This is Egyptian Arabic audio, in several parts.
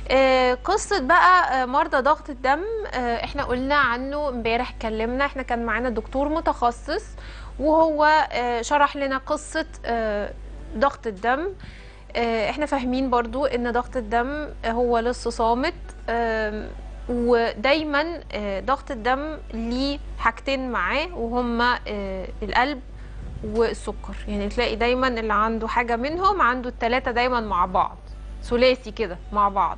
آه، قصة بقى آه، مرضى ضغط الدم آه، احنا قلنا عنه امبارح اتكلمنا احنا كان معانا دكتور متخصص وهو آه، شرح لنا قصة آه، ضغط الدم آه، احنا فاهمين برضو ان ضغط الدم هو لص صامت آم، ودايما آه، ضغط الدم ليه حاجتين معاه وهما آه، القلب والسكر يعني تلاقي دايما اللي عنده حاجة منهم عنده التلاتة دايما مع بعض ثلاثي كده مع بعض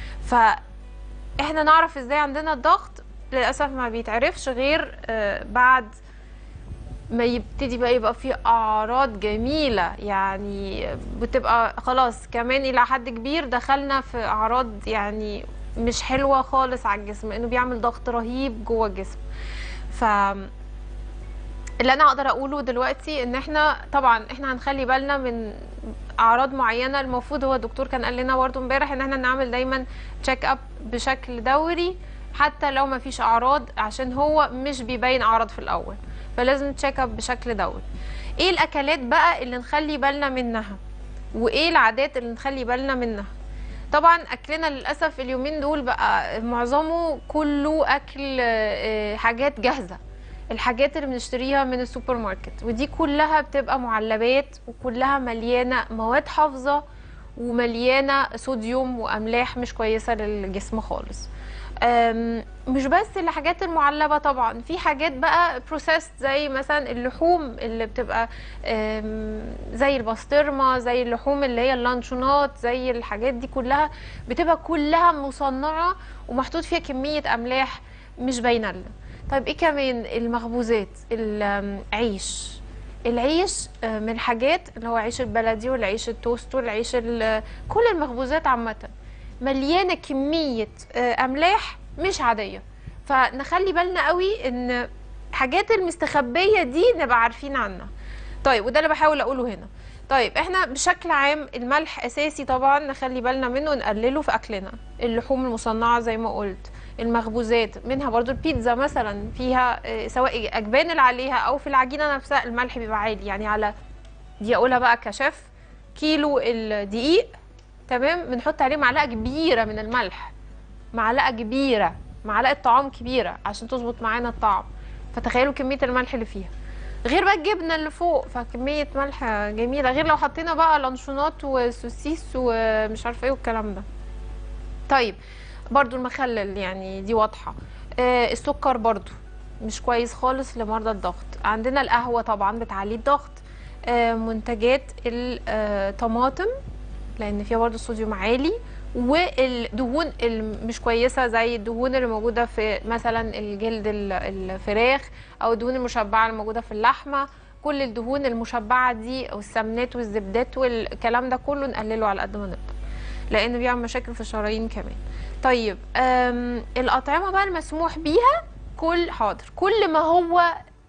فاحنا نعرف ازاي عندنا الضغط للاسف ما بيتعرفش غير آه، بعد ما يبتدي بقى يبقى فيه اعراض جميله يعني بتبقى خلاص كمان الى حد كبير دخلنا في اعراض يعني مش حلوه خالص على الجسم لانه بيعمل ضغط رهيب جوه الجسم ف اللي انا اقدر اقوله دلوقتي ان احنا طبعا احنا هنخلي بالنا من اعراض معينه المفروض هو الدكتور كان قال لنا برضه امبارح ان احنا نعمل دايما تشيك اب بشكل دوري حتى لو ما فيش اعراض عشان هو مش بيبين اعراض في الاول فلازم تشيك اب بشكل دوري ايه الاكلات بقى اللي نخلي بالنا منها وايه العادات اللي نخلي بالنا منها طبعا اكلنا للاسف اليومين دول بقى معظمه كله اكل آه، حاجات جاهزه الحاجات اللي بنشتريها من السوبر ماركت ودي كلها بتبقى معلبات وكلها مليانه مواد حافظه ومليانه صوديوم واملاح مش كويسه للجسم خالص أم، مش بس الحاجات المعلبه طبعا في حاجات بقى بروسيس زي مثلا اللحوم اللي بتبقى أم، زي البسطرمه زي اللحوم اللي هي اللانشونات زي الحاجات دي كلها بتبقى كلها مصنعه ومحطوط فيها كميه املاح مش باينه لنا طيب ايه كمان المخبوزات العيش العيش آه، من الحاجات اللي هو عيش البلدي والعيش التوست والعيش ال- كل المخبوزات عامة مليانة كمية آه، أملاح مش عادية فنخلي بالنا قوي ان حاجات المستخبية دي نبقى عارفين عنها طيب وده اللي بحاول اقوله هنا طيب احنا بشكل عام الملح اساسي طبعا نخلي بالنا منه نقلله في اكلنا اللحوم المصنعه زي ما قلت المخبوزات منها برضو البيتزا مثلا فيها آه، سواء اجبان اللي عليها او في العجينه نفسها الملح بيبقى عالي يعني على دي اقولها بقى كشيف كيلو الدقيق تمام بنحط عليه معلقه كبيره من الملح معلقه كبيره معلقه طعام كبيره عشان تظبط معانا الطعم فتخيلوا كميه الملح اللي فيها غير بقى الجبنه اللي فوق فكميه ملح جميله غير لو حطينا بقى لانشونات وسوسيس ومش عارفه ايه والكلام ده طيب برضو المخلل يعني دي واضحه آه السكر برضو مش كويس خالص لمرضى الضغط عندنا القهوه طبعا بتعلي الضغط آه منتجات الطماطم لان فيها برضو صوديوم عالي والدهون المش كويسه زي الدهون اللي موجوده في مثلا الجلد ال- الفراخ او الدهون المشبعه اللي موجوده في اللحمه كل الدهون المشبعه دي او السمنات والزبدات والكلام ده كله نقلله على قد ما نقدر لان بيعمل مشاكل في الشرايين كمان طيب أم الاطعمه بقى المسموح بيها كل حاضر كل ما هو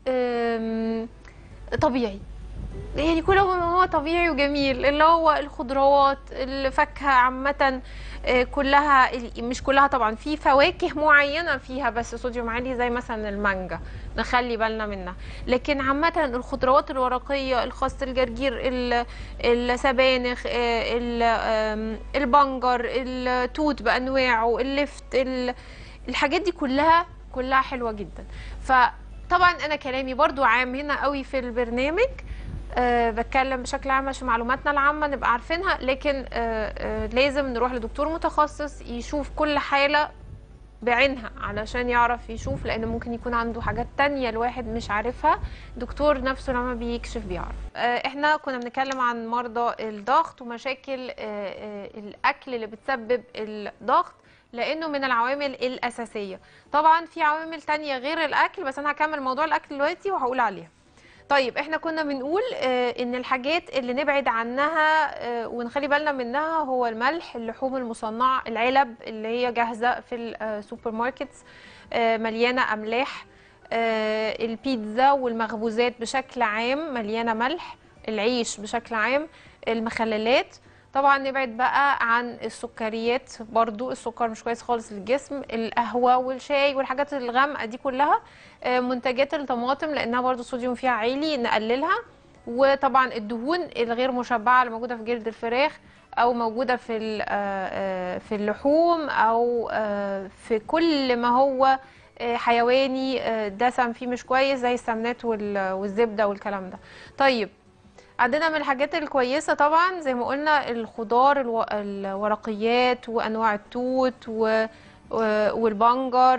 أم طبيعي يعني كل ما هو طبيعي وجميل اللي هو الخضروات الفاكهة عامة آه، كلها مش كلها طبعا في فواكه معينة فيها بس صوديوم عالي زي مثلا المانجا نخلي بالنا منها لكن عامة الخضروات الورقية الخس الجرجير ال- السبانخ آه، ال- آم، البنجر التوت بأنواعه اللفت ال- الحاجات دي كلها كلها حلوة جدا فطبعا أنا كلامي برضو عام هنا قوي في البرنامج أه بتكلم بشكل عام عشان معلوماتنا العامة نبقى عارفينها لكن أه أه لازم نروح لدكتور متخصص يشوف كل حالة بعينها علشان يعرف يشوف لان ممكن يكون عنده حاجات تانية الواحد مش عارفها دكتور نفسه لما بيكشف بيعرف آه، احنا كنا بنتكلم عن مرضى الضغط ومشاكل آه، آه، الاكل اللي بتسبب الضغط لانه من العوامل الاساسيه طبعا في عوامل تانية غير الاكل بس انا هكمل موضوع الاكل دلوقتي وهقول عليها طيب احنا كنا بنقول آه، ان الحاجات اللي نبعد عنها آه، ونخلي بالنا منها هو الملح اللحوم المصنعه العلب اللي هي جاهزه في السوبر ماركتس آه، مليانه املاح آه، البيتزا والمخبوزات بشكل عام مليانه ملح العيش بشكل عام المخللات طبعا نبعد بقى عن السكريات برضو السكر مش كويس خالص للجسم القهوة والشاي والحاجات الغامقة دي كلها آه، منتجات الطماطم لانها برضو الصوديوم فيها عالي نقللها وطبعا الدهون الغير مشبعة اللي موجودة في جلد الفراخ او موجوده في ال- آه، آه، في اللحوم او آه، في كل ما هو آه، حيواني آه، دسم فيه مش كويس زي السمنات وال- والزبده والكلام ده طيب عندنا من الحاجات الكويسة طبعا زي ما قلنا الخضار الو- الورقيات وأنواع التوت و... و- والبنجر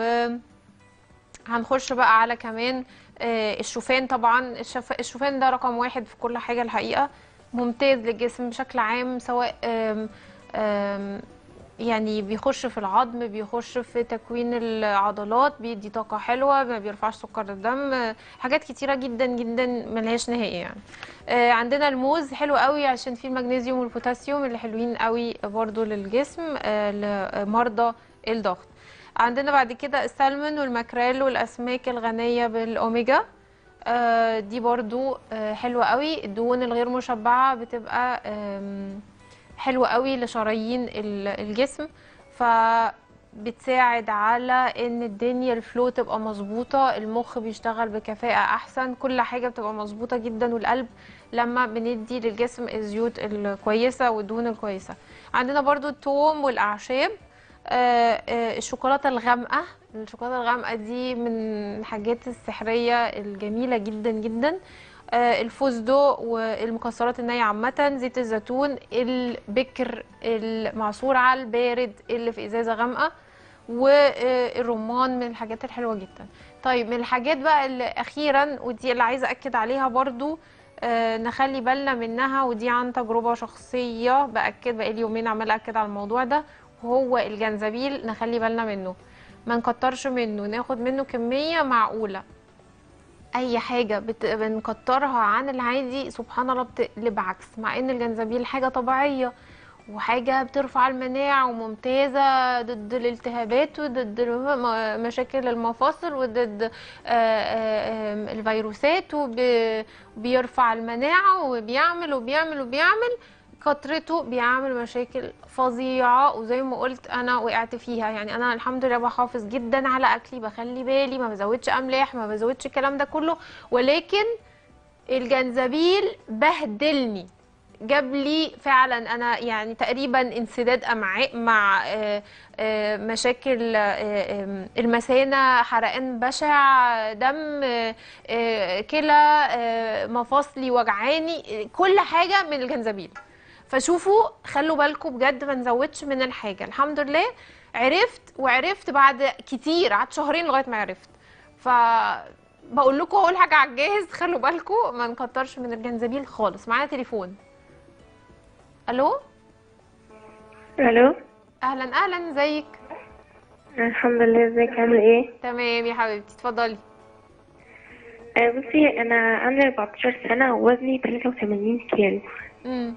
وهنخش بقى على كمان آه، الشوفان طبعا الشف... الشوفان ده رقم واحد في كل حاجة الحقيقة ممتاز للجسم بشكل عام سواء آم، آم، يعني بيخش في العظم بيخش في تكوين العضلات بيدي طاقة حلوة ما بيرفعش سكر الدم آه، حاجات كتيرة جدا جدا ملهاش نهاية يعني آه، عندنا الموز حلو قوي عشان فيه المغنيسيوم والبوتاسيوم اللي حلوين قوي برضو للجسم آه، لمرضى الضغط عندنا بعد كده السلمون والماكريل والاسماك الغنيه بالاوميجا آه، دي برضو آه، حلوه قوي الدهون الغير مشبعه بتبقى آم، حلوه قوي لشرايين ال- الجسم فبتساعد على ان الدنيا الفلو تبقى مظبوطه المخ بيشتغل بكفاءه احسن كل حاجه بتبقى مظبوطه جدا والقلب لما بندي للجسم الزيوت الكويسه والدهون الكويسه عندنا برضو الثوم والاعشاب آه، آه، الشوكولاته الغامقه الشوكولاته الغامقه دي من الحاجات السحريه الجميله جدا جدا آه، الفستق والمكسرات النية عامة زيت الزيتون البكر المعصور على البارد اللي في ازازة غامقة والرمان من الحاجات الحلوة جدا طيب من الحاجات بقى اللي اخيرا ودي اللي عايزة اكد عليها برضو آه، نخلي بالنا منها ودي عن تجربة شخصية باكد بقالي يومين عمالة اكد على الموضوع ده وهو الجنزبيل نخلي بالنا منه ما نكترش منه ناخد منه كمية معقولة اي حاجه بت... بنكترها عن العادي سبحان الله بتقلب عكس مع ان الجنزبيل حاجه طبيعيه وحاجه بترفع المناعه وممتازه ضد الالتهابات وضد الم- م- مشاكل المفاصل وضد آه، آه، آم، الفيروسات وبيرفع المناعه وبيعمل وبيعمل وبيعمل كترته بيعمل مشاكل فظيعة وزي ما قلت انا وقعت فيها يعني انا الحمد لله بحافظ جدا على اكلي بخلي بالي ما بزودش املاح ما بزودش الكلام ده كله ولكن الجنزبيل بهدلني جاب لي فعلا انا يعني تقريبا انسداد امعاء مع آه، آه، مشاكل آه، آم، المثانه حرقان بشع دم آه، آه، كلى آه، مفاصلي وجعاني آه، كل حاجه من الجنزبيل فشوفوا خلوا بالكم بجد ما نزودش من الحاجه الحمد لله عرفت وعرفت بعد كتير قعدت شهرين لغايه ما عرفت ف بقول لكم اول حاجه على الجاهز خلوا بالكم ما نكترش من الجنزبيل خالص معانا تليفون الو الو اهلا اهلا ازيك الحمد لله ازيك عامل ايه تمام يا حبيبتي اتفضلي آه بصي انا عندي 14 سنه ووزني 83 كيلو امم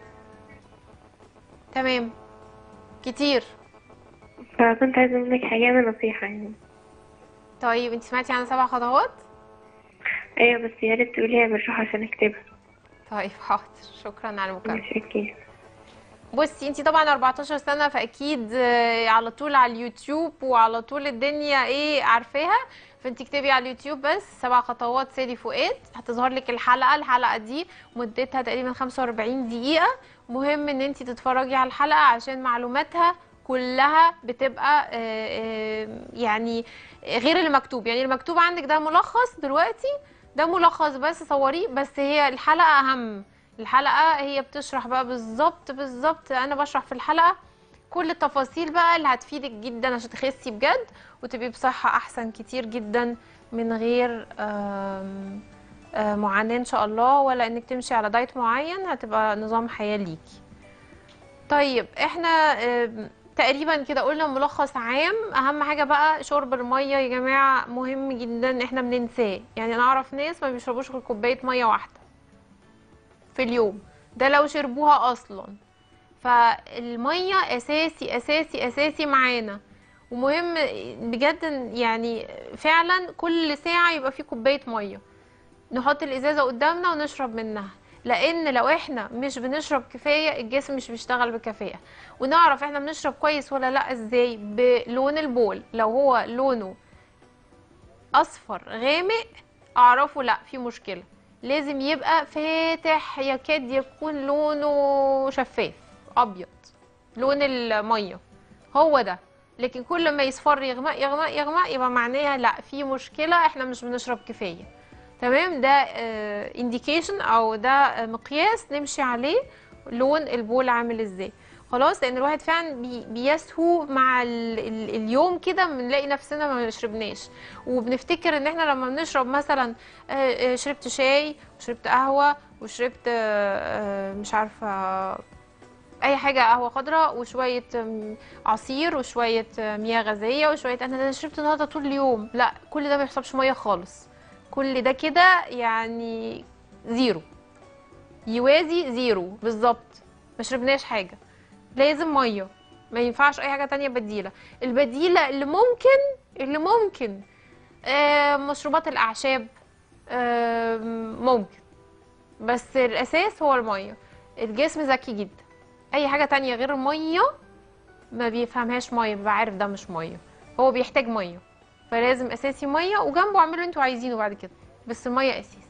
تمام كتير فكنت عايزه منك حاجه من نصيحه يعني طيب انت سمعتي عن سبع خطوات ايوه بس يا ريت تقوليها بالراحه عشان اكتبها طيب حاضر شكرا على المكالمه ماشي اوكي بصي انتي طبعا 14 سنة فاكيد آه، على طول على اليوتيوب وعلى طول الدنيا ايه عارفاها فانتي اكتبي على اليوتيوب بس سبع خطوات سيدي فؤاد هتظهر لك الحلقة الحلقة دي مدتها تقريبا 45 دقيقة مهم ان انتي تتفرجي على الحلقة عشان معلوماتها كلها بتبقى آه، آه، يعني غير المكتوب يعني المكتوب عندك ده ملخص دلوقتي ده ملخص بس صوريه بس هي الحلقة اهم الحلقة هي بتشرح بقى بالظبط بالظبط انا بشرح في الحلقة كل التفاصيل بقى اللي هتفيدك جدا عشان تخسي بجد وتبقي بصحة احسن كتير جدا من غير آم، آه، معاناة ان شاء الله ولا انك تمشي على دايت معين هتبقى نظام حياة ليكي طيب احنا آم، تقريبا كده قلنا ملخص عام اهم حاجة بقى شرب المية يا جماعة مهم جدا احنا بننساه يعني انا اعرف ناس ما بيشربوش غير كوباية مية واحدة في اليوم ده لو شربوها اصلا فالميه اساسي اساسي اساسي معانا ومهم بجد يعني فعلا كل ساعه يبقى في كوبايه ميه نحط الازازه قدامنا ونشرب منها لان لو احنا مش بنشرب كفايه الجسم مش بيشتغل بكفاءه ونعرف احنا بنشرب كويس ولا لا ازاي بلون البول لو هو لونه اصفر غامق اعرفه لا في مشكله لازم يبقى فاتح يكاد يكون لونه شفاف ابيض لون الميه هو ده لكن كل ما يصفر يغمق يغمق يغمق يبقى معناها لا في مشكله احنا مش بنشرب كفايه تمام ده انديكيشن او ده آه، مقياس نمشي عليه لون البول عامل ازاي خلاص لان الواحد فعلا بي بيسهو مع ال ال اليوم كده بنلاقي نفسنا ما شربناش وبنفتكر ان احنا لما بنشرب مثلا آه، آه، شربت شاي وشربت قهوه وشربت آه، آه، مش عارفه اي حاجه قهوه خضراء وشويه آم، عصير وشويه آه، مياه غازيه وشويه انا ده شربت النهارده طول اليوم لا كل ده ما يحسبش ميه خالص كل ده كده يعني زيرو يوازي زيرو بالظبط ما شربناش حاجه لازم ميه ما ينفعش اي حاجه تانية بديله البديله اللي ممكن اللي ممكن آه مشروبات الاعشاب آه ممكن بس الاساس هو الميه الجسم ذكي جدا اي حاجه تانية غير الميه ما بيفهمهاش ميه بيبقى عارف ده مش ميه هو بيحتاج ميه فلازم اساسي ميه وجنبه اعملوا اللي انتوا عايزينه بعد كده بس الميه اساسي